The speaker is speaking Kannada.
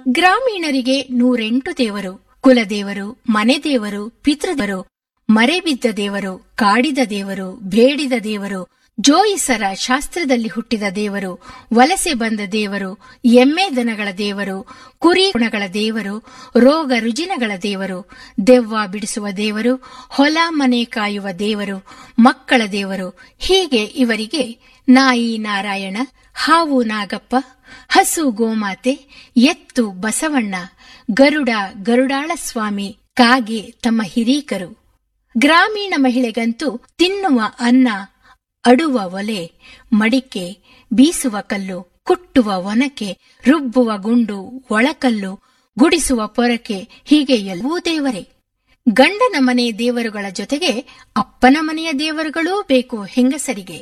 ಗ್ರಾಮೀಣರಿಗೆ ನೂರೆಂಟು ದೇವರು ಕುಲದೇವರು ಮನೆ ದೇವರು ಪಿತೃದೇವರು ಮರೆಬಿದ್ದ ದೇವರು ಕಾಡಿದ ದೇವರು ಬೇಡಿದ ದೇವರು ಜೋಯಿಸರ ಶಾಸ್ತ್ರದಲ್ಲಿ ಹುಟ್ಟಿದ ದೇವರು ವಲಸೆ ಬಂದ ದೇವರು ಎಮ್ಮೆ ದನಗಳ ದೇವರು ಕುರಿ ಗುಣಗಳ ದೇವರು ರೋಗ ರುಜಿನಗಳ ದೇವರು ದೆವ್ವ ಬಿಡಿಸುವ ದೇವರು ಹೊಲ ಮನೆ ಕಾಯುವ ದೇವರು ಮಕ್ಕಳ ದೇವರು ಹೀಗೆ ಇವರಿಗೆ ನಾಯಿ ನಾರಾಯಣ ಹಾವು ನಾಗಪ್ಪ ಹಸು ಗೋಮಾತೆ ಎತ್ತು ಬಸವಣ್ಣ ಗರುಡ ಗರುಡಾಳ ಸ್ವಾಮಿ ಕಾಗೆ ತಮ್ಮ ಹಿರೀಕರು ಗ್ರಾಮೀಣ ಮಹಿಳೆಗಂತೂ ತಿನ್ನುವ ಅನ್ನ ಅಡುವ ಒಲೆ ಮಡಿಕೆ ಬೀಸುವ ಕಲ್ಲು ಕುಟ್ಟುವ ಒನಕೆ ರುಬ್ಬುವ ಗುಂಡು ಒಳಕಲ್ಲು ಗುಡಿಸುವ ಪೊರಕೆ ಹೀಗೆ ಎಲ್ಲವೂ ದೇವರೇ ಗಂಡನ ಮನೆ ದೇವರುಗಳ ಜೊತೆಗೆ ಅಪ್ಪನ ಮನೆಯ ದೇವರುಗಳೂ ಬೇಕು ಹೆಂಗಸರಿಗೆ